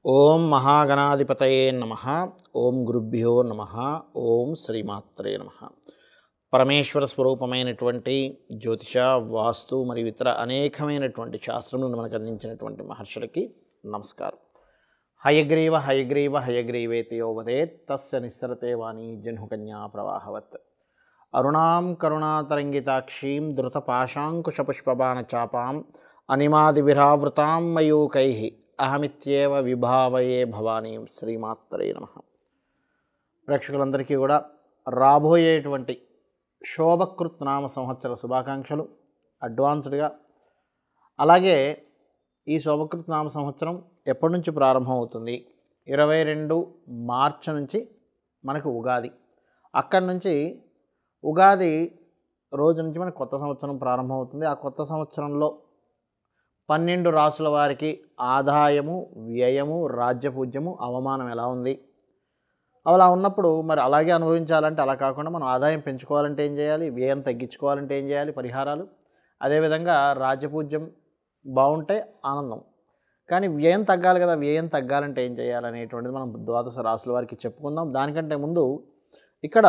ఓం మహాగణాధిపతయే నమ ఓం గురుభ్యో నమ ఓం శ్రీమాత్రే నమ పరమేశ్వర స్వరూపమైనటువంటి జ్యోతిష వాస్తు మరియు ఇతర అనేకమైనటువంటి శాస్త్రములను మనకు అందించినటువంటి మహర్షులకి నమస్కారం హయగ్రీవ హయగ్రీవ హయగ్రీవేతి యోవదేత్ తస్య నిస్సరతే వాణి జహ్నుకన్యా ప్రవాహవత్ అరుణాం కరుణాతరంగితాక్షీం ధృతపాశాంకుశపుష్పబాణచాపాం అనిమాదివిరావృతాం మయూకై అహమిత్యేవ విభావయే భవానీం శ్రీమాత్రే నమ ప్రేక్షకులందరికీ కూడా రాబోయేటువంటి శోభకృత్ నామ సంవత్సర శుభాకాంక్షలు అడ్వాన్స్డ్గా అలాగే ఈ శోభకృత్ నామ సంవత్సరం ఎప్పటి నుంచి ప్రారంభం అవుతుంది ఇరవై రెండు మార్చి నుంచి మనకు ఉగాది అక్కడి నుంచి ఉగాది రోజు నుంచి మనకు కొత్త సంవత్సరం ప్రారంభం అవుతుంది ఆ కొత్త సంవత్సరంలో పన్నెండు రాసుల వారికి ఆదాయము వ్యయము రాజ్యపూజ్యము అవమానం ఎలా ఉంది అలా ఉన్నప్పుడు మరి అలాగే అనుభవించాలంటే అలా కాకుండా మనం ఆదాయం పెంచుకోవాలంటే ఏం చేయాలి వ్యయం తగ్గించుకోవాలంటే ఏం చేయాలి పరిహారాలు అదేవిధంగా రాజ్యపూజ్యం బాగుంటే ఆనందం కానీ వ్యయం తగ్గాలి కదా వ్యయం తగ్గాలంటే ఏం చేయాలనేటువంటిది మనం ద్వాదశ రాసుల వారికి చెప్పుకుందాం దానికంటే ముందు ఇక్కడ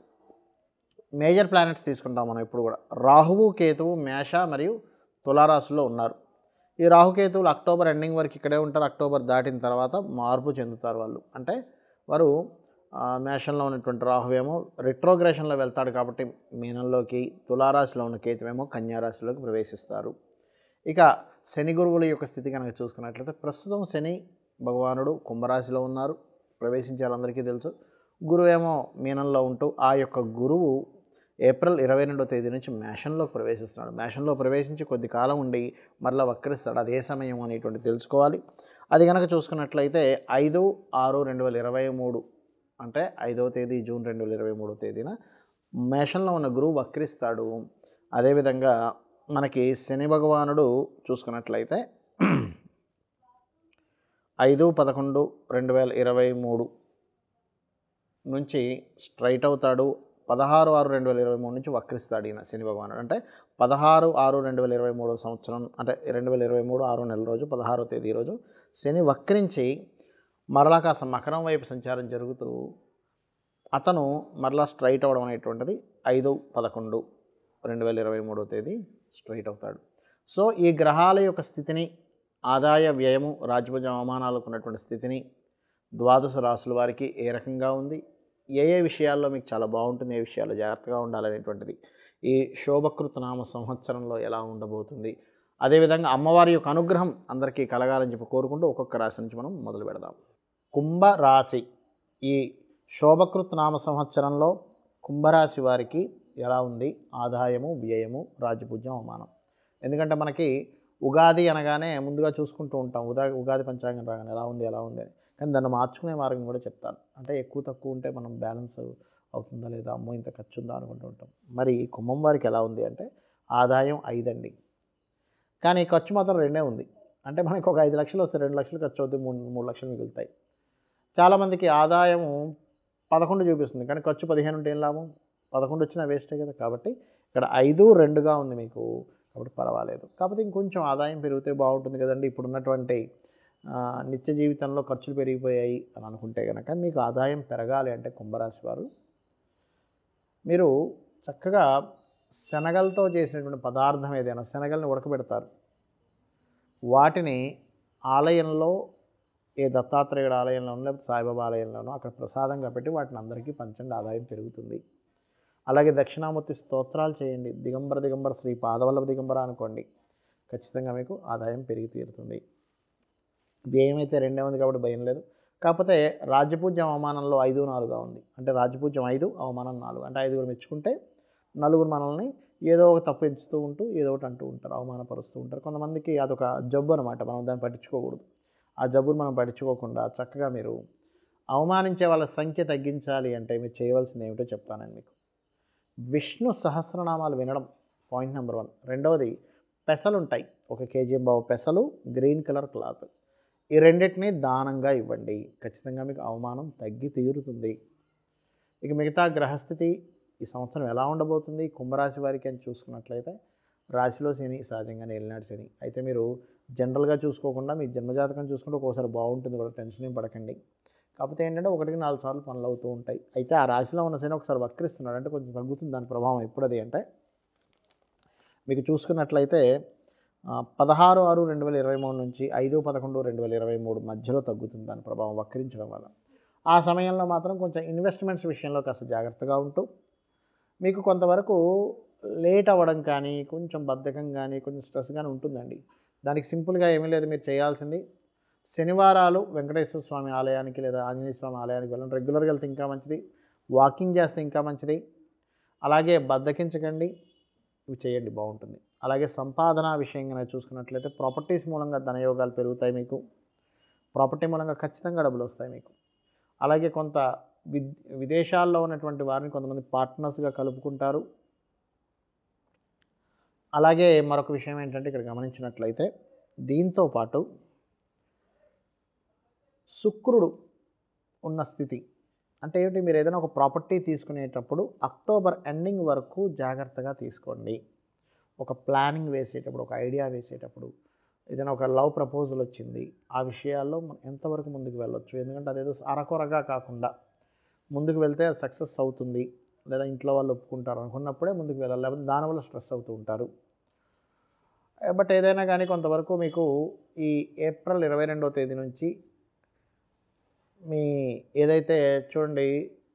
మేజర్ ప్లానెట్స్ తీసుకుంటాం మనం ఇప్పుడు కూడా రాహువు కేతువు మేష మరియు తులారాశుల్లో ఉన్నారు ఈ రాహుకేతువులు అక్టోబర్ ఎండింగ్ వరకు ఇక్కడే ఉంటారు అక్టోబర్ దాటిన తర్వాత మార్పు చెందుతారు వాళ్ళు అంటే వారు ఆ, మేషంలో ఉన్నటువంటి రాహువేమో రిట్రోగ్రేషన్లో వెళ్తాడు కాబట్టి మీనంలోకి తులారాశిలో ఉన్న కేతువేమో కన్యారాశిలోకి ప్రవేశిస్తారు ఇక శని గురువుల యొక్క స్థితి కనుక చూసుకున్నట్లయితే ప్రస్తుతం శని భగవానుడు కుంభరాశిలో ఉన్నారు ప్రవేశించారు అందరికీ తెలుసు గురువు ఏమో మీనంలో ఉంటూ ఆ యొక్క గురువు ఏప్రిల్ ఇరవై రెండో తేదీ నుంచి మేషంలోకి ప్రవేశిస్తున్నాడు మేషంలో ప్రవేశించి కొద్ది కాలం ఉండి మరలా వక్రిస్తాడు అదే సమయం అనేటువంటి తెలుసుకోవాలి అది కనుక చూసుకున్నట్లయితే ఐదు ఆరు రెండు వేల ఇరవై మూడు అంటే ఐదవ తేదీ జూన్ రెండు వేల ఇరవై మూడో తేదీన మేషంలో ఉన్న గురువు వక్రిస్తాడు అదేవిధంగా మనకి శని భగవానుడు చూసుకున్నట్లయితే ఐదు పదకొండు రెండు వేల ఇరవై మూడు నుంచి స్ట్రైట్ అవుతాడు పదహారు ఆరు రెండు వేల ఇరవై మూడు నుంచి వక్రిస్తాడు ఈయన శని భగవానుడు అంటే పదహారు ఆరు రెండు వేల ఇరవై మూడో సంవత్సరం అంటే రెండు వేల ఇరవై మూడు ఆరో నెల రోజు పదహారో తేదీ రోజు శని వక్రించి మరలా కాస్త మకరం వైపు సంచారం జరుగుతూ అతను మరలా స్ట్రైట్ అవ్వడం అనేటువంటిది ఐదు పదకొండు రెండు వేల ఇరవై మూడో తేదీ స్ట్రైట్ అవుతాడు సో ఈ గ్రహాల యొక్క స్థితిని ఆదాయ వ్యయము రాజ్యభుజ అవమానాలకు ఉన్నటువంటి స్థితిని ద్వాదశ రాసుల వారికి ఏ రకంగా ఉంది ఏ ఏ విషయాల్లో మీకు చాలా బాగుంటుంది ఏ విషయాల్లో జాగ్రత్తగా ఉండాలనేటువంటిది ఈ శోభకృత నామ సంవత్సరంలో ఎలా ఉండబోతుంది అదేవిధంగా అమ్మవారి యొక్క అనుగ్రహం అందరికీ కలగాలని చెప్పి కోరుకుంటూ ఒక్కొక్క రాశి నుంచి మనం మొదలు పెడదాం కుంభ రాశి ఈ శోభకృత్ నామ సంవత్సరంలో కుంభరాశి వారికి ఎలా ఉంది ఆదాయము వ్యయము రాజపూజ్యం అవమానం ఎందుకంటే మనకి ఉగాది అనగానే ముందుగా చూసుకుంటూ ఉంటాం ఉదా ఉగాది పంచాంగం రాగానే ఎలా ఉంది ఎలా ఉంది అని కానీ దాన్ని మార్చుకునే మార్గం కూడా చెప్తాను అంటే ఎక్కువ తక్కువ ఉంటే మనం బ్యాలెన్స్ అవుతుందా లేదా అమ్మో ఇంత ఖర్చు ఉందా అనుకుంటూ ఉంటాం మరి ఈ కుంభం వారికి ఎలా ఉంది అంటే ఆదాయం ఐదండి కానీ ఖర్చు మాత్రం రెండే ఉంది అంటే మనకి ఒక ఐదు లక్షలు వస్తే రెండు లక్షలు ఖర్చు అవుతాయి మూడు మూడు లక్షలు మిగులుతాయి చాలామందికి ఆదాయం పదకొండు చూపిస్తుంది కానీ ఖర్చు పదిహేను ఉంటే ఏం లాభం పదకొండు వచ్చినా వేస్టే కదా కాబట్టి ఇక్కడ ఐదు రెండుగా ఉంది మీకు కాబట్టి పర్వాలేదు కాకపోతే ఇంకొంచెం ఆదాయం పెరిగితే బాగుంటుంది కదండి ఇప్పుడు ఉన్నటువంటి ఆ, నిత్య జీవితంలో ఖర్చులు పెరిగిపోయాయి అని అనుకుంటే కనుక మీకు ఆదాయం పెరగాలి అంటే కుంభరాశి వారు మీరు చక్కగా శనగలతో చేసినటువంటి పదార్థం ఏదైనా శనగల్ని ఉడకబెడతారు వాటిని ఆలయంలో ఏ దత్తాత్రేయుడు ఆలయంలోనో లేకపోతే సాయిబాబా ఆలయంలోనో అక్కడ ప్రసాదంగా పెట్టి వాటిని అందరికీ పంచండి ఆదాయం పెరుగుతుంది అలాగే దక్షిణామూర్తి స్తోత్రాలు చేయండి దిగంబర దిగంబర శ్రీ పాదవల్లభ దిగంబర అనుకోండి ఖచ్చితంగా మీకు ఆదాయం పెరిగి తీరుతుంది వ్యయం అయితే రెండే ఉంది కాబట్టి భయం లేదు కాకపోతే రాజ్యపూజ్యం అవమానంలో ఐదు నాలుగుగా ఉంది అంటే రాజ్యపూజ్యం ఐదు అవమానం నాలుగు అంటే ఐదుగురు మెచ్చుకుంటే నలుగురు మనల్ని ఏదో ఒక తప్పు ఎంచుతూ ఉంటూ ఏదో ఒకటి అంటూ ఉంటారు అవమానపరుస్తూ ఉంటారు కొంతమందికి అదొక జబ్బు అనమాట మనం దాన్ని పట్టించుకోకూడదు ఆ జబ్బును మనం పట్టించుకోకుండా చక్కగా మీరు అవమానించే వాళ్ళ సంఖ్య తగ్గించాలి అంటే మీరు చేయవలసింది ఏమిటో చెప్తానండి మీకు విష్ణు సహస్రనామాలు వినడం పాయింట్ నెంబర్ వన్ రెండవది పెసలు ఉంటాయి ఒక కేజీ బావు పెసలు గ్రీన్ కలర్ క్లాత్ ఈ రెండింటిని దానంగా ఇవ్వండి ఖచ్చితంగా మీకు అవమానం తగ్గి తీరుతుంది ఇక మిగతా గ్రహస్థితి ఈ సంవత్సరం ఎలా ఉండబోతుంది కుంభరాశి వారికి అని చూసుకున్నట్లయితే రాశిలో శని సహజంగానే వెళ్ళినాడు శని అయితే మీరు జనరల్గా చూసుకోకుండా మీ జన్మజాతకం చూసుకుంటే ఒక్కోసారి బాగుంటుంది కూడా టెన్షన్ ఏం పడకండి కాకపోతే ఏంటంటే ఒకటికి నాలుగు సార్లు పనులు అవుతూ ఉంటాయి అయితే ఆ రాశిలో ఉన్న శని ఒకసారి వక్రిస్తున్నాడు అంటే కొంచెం తగ్గుతుంది దాని ప్రభావం ఎప్పుడు అది అంటే మీకు చూసుకున్నట్లయితే ఆ, పదహారు ఆరు రెండు వేల ఇరవై మూడు నుంచి ఐదు పదకొండు రెండు వేల ఇరవై మూడు మధ్యలో తగ్గుతుంది దాని ప్రభావం వక్రించడం వల్ల ఆ సమయంలో మాత్రం కొంచెం ఇన్వెస్ట్మెంట్స్ విషయంలో కాస్త జాగ్రత్తగా ఉంటూ మీకు కొంతవరకు లేట్ అవ్వడం కానీ కొంచెం బద్ధకం కానీ కొంచెం స్ట్రెస్ కానీ ఉంటుందండి దానికి సింపుల్గా ఏమీ లేదు మీరు చేయాల్సింది శనివారాలు వెంకటేశ్వర స్వామి ఆలయానికి లేదా ఆంజనేయ స్వామి ఆలయానికి వెళ్ళండి రెగ్యులర్గా వెళ్తే ఇంకా మంచిది వాకింగ్ చేస్తే ఇంకా మంచిది అలాగే బద్దకించకండి ఇవి చేయండి బాగుంటుంది అలాగే సంపాదన విషయంగా చూసుకున్నట్లయితే ప్రాపర్టీస్ మూలంగా ధనయోగాలు పెరుగుతాయి మీకు ప్రాపర్టీ మూలంగా ఖచ్చితంగా డబ్బులు వస్తాయి మీకు అలాగే కొంత విద్ విదేశాల్లో ఉన్నటువంటి వారిని కొంతమంది పార్ట్నర్స్గా కలుపుకుంటారు అలాగే మరొక విషయం ఏంటంటే ఇక్కడ గమనించినట్లయితే దీంతో పాటు శుక్రుడు ఉన్న స్థితి అంటే ఏమిటి మీరు ఏదైనా ఒక ప్రాపర్టీ తీసుకునేటప్పుడు అక్టోబర్ ఎండింగ్ వరకు జాగ్రత్తగా తీసుకోండి ఒక ప్లానింగ్ వేసేటప్పుడు ఒక ఐడియా వేసేటప్పుడు ఏదైనా ఒక లవ్ ప్రపోజల్ వచ్చింది ఆ విషయాల్లో మనం ఎంతవరకు ముందుకు వెళ్ళొచ్చు ఎందుకంటే అదేదో అరకొరగా కాకుండా ముందుకు వెళ్తే అది సక్సెస్ అవుతుంది లేదా ఇంట్లో వాళ్ళు ఒప్పుకుంటారు అనుకున్నప్పుడే ముందుకు వెళ్ళాలి లేకపోతే దానివల్ల స్ట్రెస్ అవుతూ ఉంటారు బట్ ఏదైనా కానీ కొంతవరకు మీకు ఈ ఏప్రిల్ ఇరవై రెండవ తేదీ నుంచి మీ ఏదైతే చూడండి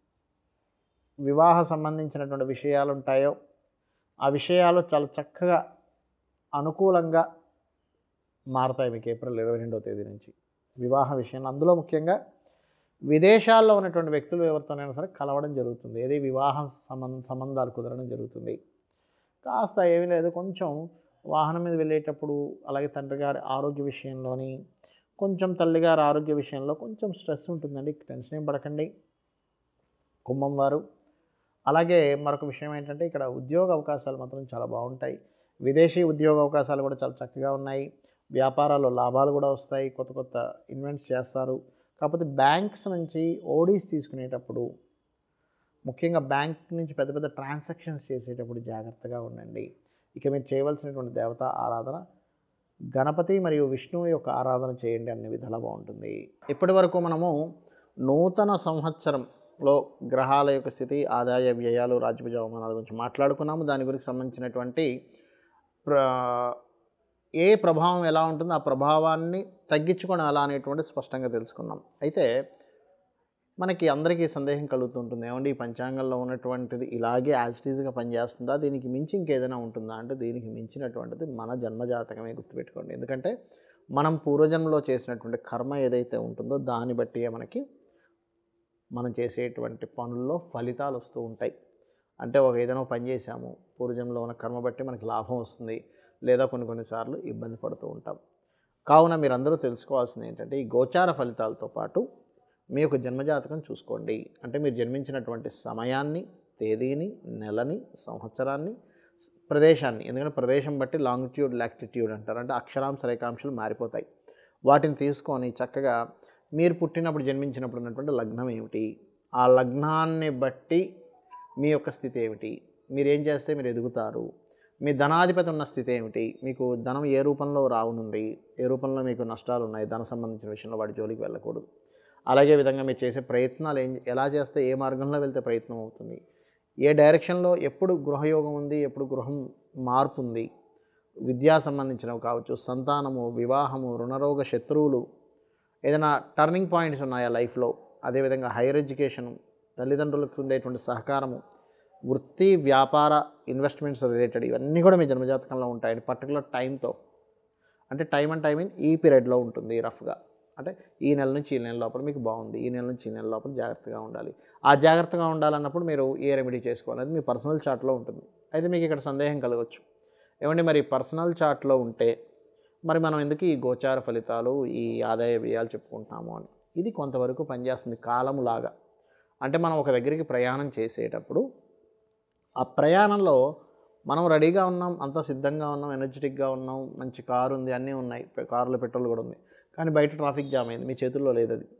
వివాహ సంబంధించినటువంటి విషయాలు ఉంటాయో ఆ విషయాలు చాలా చక్కగా అనుకూలంగా మారతాయి మీకు ఏప్రిల్ ఇరవై రెండవ తేదీ నుంచి వివాహ విషయంలో అందులో ముఖ్యంగా విదేశాల్లో ఉన్నటువంటి వ్యక్తులు ఎవరితోనైనా సరే కలవడం జరుగుతుంది ఏది వివాహ సంబంధ సంబంధాలు కుదరడం జరుగుతుంది కాస్త ఏమీ లేదు కొంచెం వాహనం మీద వెళ్ళేటప్పుడు అలాగే తండ్రి గారి ఆరోగ్య విషయంలోని కొంచెం తల్లిగారి ఆరోగ్య విషయంలో కొంచెం స్ట్రెస్ ఉంటుందండి టెన్షన్ ఏం పడకండి కుంభం వారు అలాగే మరొక విషయం ఏంటంటే ఇక్కడ ఉద్యోగ అవకాశాలు మాత్రం చాలా బాగుంటాయి విదేశీ ఉద్యోగ అవకాశాలు కూడా చాలా చక్కగా ఉన్నాయి వ్యాపారాల్లో లాభాలు కూడా వస్తాయి కొత్త కొత్త ఇన్వెంట్స్ చేస్తారు కాకపోతే బ్యాంక్స్ నుంచి ఓడీస్ తీసుకునేటప్పుడు ముఖ్యంగా బ్యాంక్ నుంచి పెద్ద పెద్ద ట్రాన్సాక్షన్స్ చేసేటప్పుడు జాగ్రత్తగా ఉండండి ఇక మీరు చేయవలసినటువంటి దేవత ఆరాధన గణపతి మరియు విష్ణువు యొక్క ఆరాధన చేయండి అన్ని విధాలా బాగుంటుంది ఇప్పటి వరకు మనము నూతన సంవత్సరంలో గ్రహాల యొక్క స్థితి ఆదాయ వ్యయాలు రాజ్యభుజ అవమానాల గురించి మాట్లాడుకున్నాము దాని గురించి సంబంధించినటువంటి ప్ర ఏ ప్రభావం ఎలా ఉంటుందో ఆ ప్రభావాన్ని తగ్గించుకొని ఎలా అనేటువంటి స్పష్టంగా తెలుసుకున్నాం అయితే మనకి అందరికీ సందేహం కలుగుతుంటుంది ఏమండి ఈ పంచాంగంలో ఉన్నటువంటిది ఇలాగే యాజిటీజ్గా పనిచేస్తుందా దీనికి మించి ఇంకేదైనా ఉంటుందా అంటే దీనికి మించినటువంటిది మన జన్మజాతకమే గుర్తుపెట్టుకోండి ఎందుకంటే మనం పూర్వజన్మలో చేసినటువంటి కర్మ ఏదైతే ఉంటుందో దాన్ని బట్టి మనకి మనం చేసేటువంటి పనుల్లో ఫలితాలు వస్తూ ఉంటాయి అంటే ఒక ఏదైనా ఒక పని చేశాము పూర్వజన్మలో ఉన్న కర్మ బట్టి మనకి లాభం వస్తుంది లేదా కొన్ని కొన్నిసార్లు ఇబ్బంది పడుతూ ఉంటాం కావున మీరందరూ తెలుసుకోవాల్సింది ఏంటంటే ఈ గోచార ఫలితాలతో పాటు మీ యొక్క జన్మజాతకం చూసుకోండి అంటే మీరు జన్మించినటువంటి సమయాన్ని తేదీని నెలని సంవత్సరాన్ని ప్రదేశాన్ని ఎందుకంటే ప్రదేశం బట్టి లాంగిట్యూడ్ లాక్టిట్యూడ్ అంటారు అంటే అక్షరాంశ రేఖాంశాలు మారిపోతాయి వాటిని తీసుకొని చక్కగా మీరు పుట్టినప్పుడు జన్మించినప్పుడు ఉన్నటువంటి లగ్నం ఏమిటి ఆ లగ్నాన్ని బట్టి మీ యొక్క స్థితి ఏమిటి మీరు ఏం చేస్తే మీరు ఎదుగుతారు మీ ధనాధిపతి ఉన్న స్థితి ఏమిటి మీకు ధనం ఏ రూపంలో రావనుంది ఏ రూపంలో మీకు నష్టాలు ఉన్నాయి ధన సంబంధించిన విషయంలో వాటి జోలికి వెళ్ళకూడదు అలాగే విధంగా మీరు చేసే ప్రయత్నాలు ఏం ఎలా చేస్తే ఏ మార్గంలో వెళ్తే ప్రయత్నం అవుతుంది ఏ డైరెక్షన్లో ఎప్పుడు గృహయోగం ఉంది ఎప్పుడు గృహం మార్పు ఉంది విద్యా సంబంధించినవి కావచ్చు సంతానము వివాహము రుణరోగ శత్రువులు ఏదైనా టర్నింగ్ పాయింట్స్ ఉన్నాయా లైఫ్లో అదేవిధంగా హైయర్ ఎడ్యుకేషను తల్లిదండ్రులకు ఉండేటువంటి సహకారము వృత్తి వ్యాపార ఇన్వెస్ట్మెంట్స్ రిలేటెడ్ ఇవన్నీ కూడా మీ జన్మజాతకంలో ఉంటాయండి పర్టికులర్ టైంతో అంటే టైం అండ్ టైం ఇన్ ఈ పీరియడ్లో ఉంటుంది రఫ్గా అంటే ఈ నెల నుంచి ఈ నెల లోపల మీకు బాగుంది ఈ నెల నుంచి ఈ నెల లోపల జాగ్రత్తగా ఉండాలి ఆ జాగ్రత్తగా ఉండాలన్నప్పుడు మీరు ఏ రెమెడీ చేసుకోవాలి అది మీ పర్సనల్ చార్ట్లో ఉంటుంది అయితే మీకు ఇక్కడ సందేహం కలగవచ్చు ఏమండి మరి పర్సనల్ చార్ట్లో ఉంటే మరి మనం ఎందుకు ఈ గోచార ఫలితాలు ఈ ఆదాయ వ్యయాలు చెప్పుకుంటున్నాము అని ఇది కొంతవరకు పనిచేస్తుంది కాలములాగా అంటే మనం ఒక దగ్గరికి ప్రయాణం చేసేటప్పుడు ఆ ప్రయాణంలో మనం రెడీగా ఉన్నాం అంతా సిద్ధంగా ఉన్నాం ఎనర్జెటిక్గా ఉన్నాం మంచి కారు ఉంది అన్నీ ఉన్నాయి పె- కారులో పెట్రోల్ కూడా ఉంది కానీ బయట ట్రాఫిక్ జామ్ అయింది మీ చేతుల్లో లేదు అది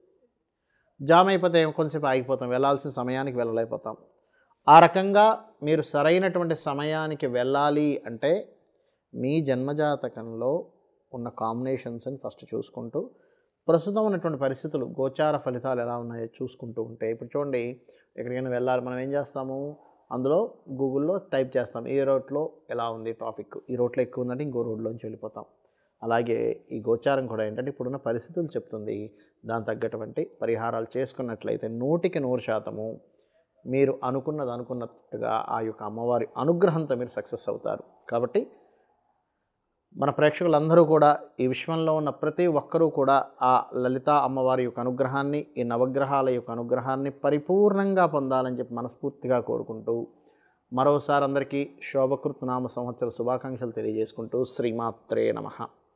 జామ్ అయిపోతే ఏం కొంచెంసేపు ఆగిపోతాం వెళ్ళాల్సిన సమయానికి వెళ్ళలేకపోతాం ఆ రకంగా మీరు సరైనటువంటి సమయానికి వెళ్ళాలి అంటే మీ జన్మజాతకంలో ఉన్న కాంబినేషన్స్ని ఫస్ట్ చూసుకుంటూ ప్రస్తుతం ఉన్నటువంటి పరిస్థితులు గోచార ఫలితాలు ఎలా ఉన్నాయో చూసుకుంటూ ఉంటే ఇప్పుడు చూడండి ఎక్కడికైనా వెళ్ళాలి మనం ఏం చేస్తాము అందులో గూగుల్లో టైప్ చేస్తాం ఏ రోడ్లో ఎలా ఉంది ట్రాఫిక్ ఈ రోడ్లో ఎక్కువ ఉందంటే ఇంకో రోడ్లోంచి వెళ్ళిపోతాం అలాగే ఈ గోచారం కూడా ఏంటంటే ఇప్పుడున్న పరిస్థితులు చెప్తుంది దాని తగ్గటువంటి పరిహారాలు చేసుకున్నట్లయితే నూటికి నూరు శాతము మీరు అనుకున్నది అనుకున్నట్టుగా ఆ యొక్క అమ్మవారి అనుగ్రహంతో మీరు సక్సెస్ అవుతారు కాబట్టి మన ప్రేక్షకులందరూ కూడా ఈ విశ్వంలో ఉన్న ప్రతి ఒక్కరూ కూడా ఆ లలిత అమ్మవారి యొక్క అనుగ్రహాన్ని ఈ నవగ్రహాల యొక్క అనుగ్రహాన్ని పరిపూర్ణంగా పొందాలని చెప్పి మనస్ఫూర్తిగా కోరుకుంటూ మరోసారి అందరికీ శోభకృత్ నామ సంవత్సర శుభాకాంక్షలు తెలియజేసుకుంటూ శ్రీమాత్రే నమః